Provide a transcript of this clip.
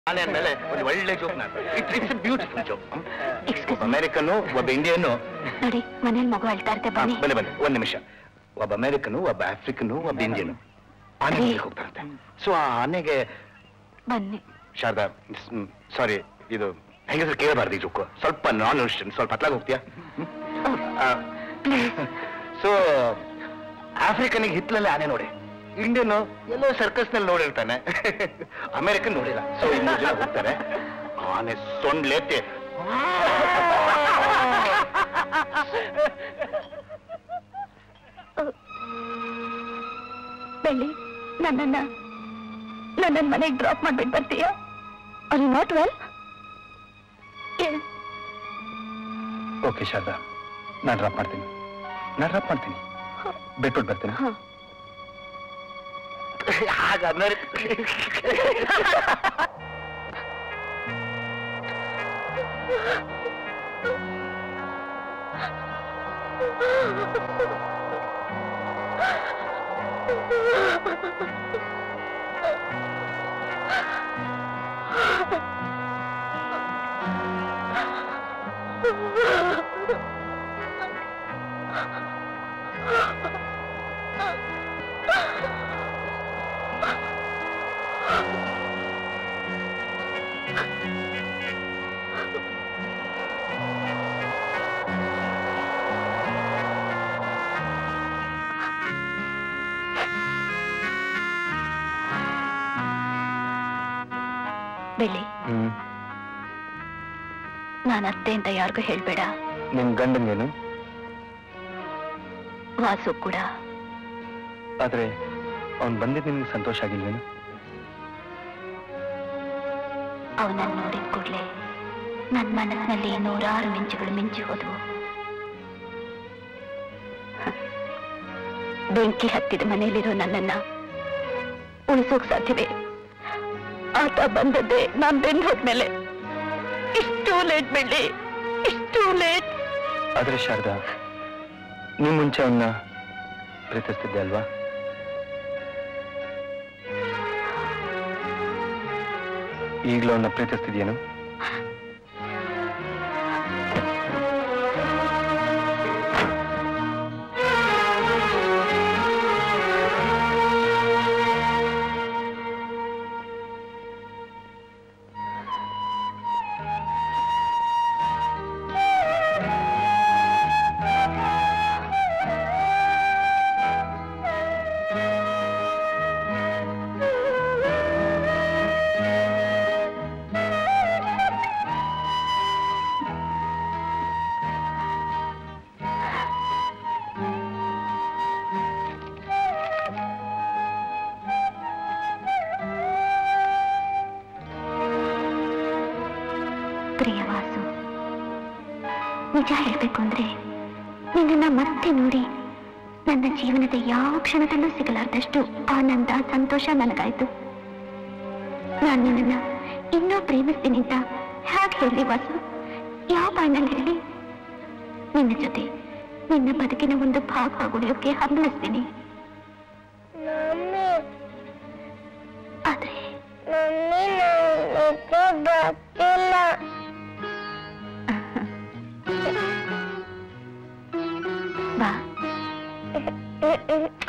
ನಾನೇ ಅಂದ್ಮೇಲೆ ಒಂದು ಒಳ್ಳೆ ಜೋಕ್ ನಾನು it's it's beautiful joke Excuse ಒಬ್ಬ ಅಮೆರಿಕನು ಒಬ್ಬ ಇಂಡಿಯನ್ನು ನೋಡಿ ಮನೇಲಿ ಮಗು ಅಳ್ತಾ ಇರುತ್ತೆ ಬನ್ನಿ ಬನ್ನಿ ಬನ್ನಿ ಒಂದ್ ನಿಮಿಷ ಒಬ್ಬ ಅಮೆರಿಕನು ಒಬ್ಬ ಆಫ್ರಿಕನು ಒಬ್ಬ ಇಂಡಿಯನು ಆನೆ ಮನೆಗೆ ಹೋಗ್ತಾರಂತೆ ಸೊ ಆ ಆನೆಗೆ ಬನ್ನಿ ಶಾರದಾ ಸಾರಿ ಇದು ಹೆಂಗಸರು ಕೇಳಬಾರ್ದು ಈ ಜೋಕು ಸ್ವಲ್ಪ ನಾನ್ ಅನ್ಸ್ಟನ್ ಸ್ವಲ್ಪ ಹತ್ಲಾಗ ಹೋಗ್ತೀಯಾ ಸೊ ಆಫ್ರಿಕನಿಗೆ ಹಿತ್ಲಲ್ಲಿ ಆನೆ ನೋಡಿ ಇಂಡಿಯನ್ ಎಲ್ಲೋ ಸರ್ಕಸ್ ನಲ್ಲಿ ನೋಡಿರ್ತಾನೆ ಅಮೆರಿಕನ್ ನೋಡಿಲ್ಲ ಸೊ ಇನ್ನೂರು ಜನ ಹೋಗ್ತಾರೆ ಆನೆ ಸೊಂಡ್ಲೇತೆ ಬೆಳ್ಳಿ ನನ್ನನ್ನ ನನ್ನ ಮನೆಗೆ ಡ್ರಾಪ್ ಮಾಡ್ಬಿಟ್ಟು ಬರ್ತೀಯಾ are you not well okay Sharada ನಾನು ಡ್ರಾಪ್ ಮಾಡ್ತೀನಿ ನಾನು ಡ್ರಾಪ್ ಮಾಡ್ತೀನಿ ಬಿಟ್ಬಿಟ್ಟು ಬರ್ತೀನಿ ಹಾಗಾದ್ಮೇಲೆ ಬೆಳ್ಳಿ ನಾನು ಅತ್ತೆ ಅಂತ ಯಾರಿಗೂ ಹೇಳ್ಬೇಡ ನಿಮ್ ಗಂಡಂಗೇನು ವಾಸು ಕೂಡ ಆದ್ರೆ ಅವ್ನು ಬಂದಿದ್ದು ನಿಮ್ಗೆ ಸಂತೋಷ ಆಗಿಲ್ವೇನು ಅವನನ್ನು ನೋಡಿದ ಕೂಡಲೇ ನನ್ನ ಮನಸ್ಸಿನಲ್ಲಿ ನೂರಾರು ಮಿಂಚುಗಳು ಮಿಂಚಿ ಹೋದವು ಹ. ಬೆಂಕಿ ಹತ್ತಿದ ಮನೆಯಲ್ಲಿರೋ ನನ್ನನ್ನ ಉಳಿಸೋಕ್ ಸಾಧ್ಯವೇ ಆತ ಬಂದದ್ದೇ ನಾನ್ ಬೆಂದು ಹೋದ್ಮೇಲೆ ಇಷ್ಟು ಲೇಟ್ ಬೆಳ್ಳಿ ಇಷ್ಟು ಲೇಟ್ ಆದ್ರೆ ಶಾರದಾ ನಿಮ್ ಮುಂಚೆ ಅವನ್ನ ಪ್ರೀತಿಸ್ತಿದ್ದೆ ಅಲ್ವಾ ಈಗಲೂ ಅವನ್ನ ಪ್ರೀತಿಸ್ತಿದ್ಯೇನು ಪ್ರಿಯವಾಸು ನಿಜ ಹೇಳ್ಬೇಕು ಅಂದ್ರೆ ನಿನ್ನನ್ನ ಮತ್ತೆ ನೋಡಿ ನನ್ನ ಜೀವನದ ಯಾವ ಕ್ಷಣದಲ್ಲೂ ಸಿಗಲಾರ್ದಷ್ಟು ಆನಂದ ಸಂತೋಷ ನನಗಾಯ್ತು ನಾನು ನಿನ್ನನ್ನ ಇನ್ನೂ ಪ್ರೇಮಿಸ್ತೀನಿ ಅಂತ ಹೇಗೆ ಹೇಳಿ ವಾಸು ಯಾವ ಬಾಯಿನಲ್ಲಿ ಹೇಳಿ ನಿನ್ನ ಜೊತೆ ನಿನ್ನ ಬದುಕಿನ ಒಂದು ಭಾಗ ಉಳಿಯೋಕೆ ಹಂಬಲಿಸ್ತೀನಿ ಆದ್ರೆ ಬಾ